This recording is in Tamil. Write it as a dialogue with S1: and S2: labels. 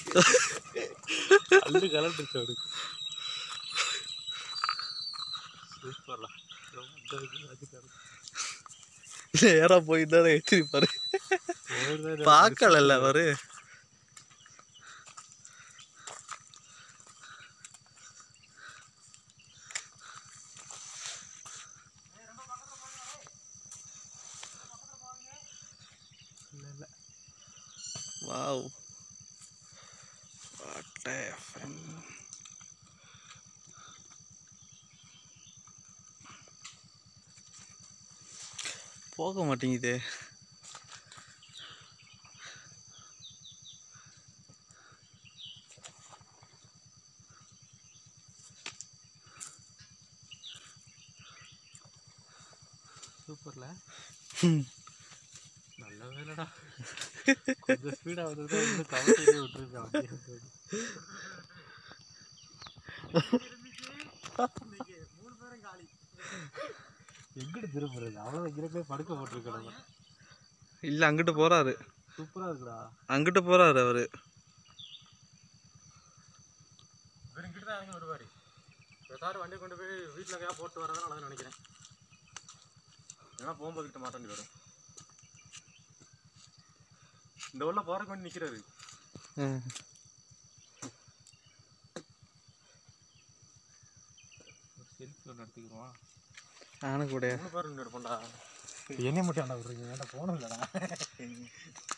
S1: அள்ளு கலந்துருச்சு அவனுக்கு சூப்பர்டா
S2: நேரா போயிட்டு எச்சிரிப்பாரு பார்க்கலல்ல அவரு வாவ் வாட் a fun. போக மாட்டேங்குதே
S1: சூப்பர்ல நல்ல வேலைடா கொஞ்சம் ஸ்பீடா வந்து வந்து கவர்ச்சியிலே விட்டுருக்கான் எங்கிட்டு திரும்புறது அவ்வளோ இங்கே போய் படுக்க போட்டிருக்கணும்
S2: இல்ல அங்கிட்டு போறாரு
S1: சூப்பரா இருக்குடா
S2: அங்கிட்டு போறாரு அவரு
S1: இவர் இங்கிட்டு தான் இறங்கி வருவார் ஏதாவது வண்டி கொண்டு போய் வீட்டில் எங்கேயா போட்டு வரதான் நல்லதுன்னு நினைக்கிறேன் ஏன்னா போகும்போது கிட்ட மாட்டாண்டி வரும் இந்த உள்ள போறதுக்கு வேண்டி நிற்கிறாரு
S2: ம்.
S1: செல்ஃபி ஒன்று எடுத்துக்கிறோம்
S2: நானும் கூட
S1: மூணு பேர் எடுப்போம்டா என்ன மட்டும் ஆண்டா விடுறீங்க ஏன்டா போகணும் இல்லைடா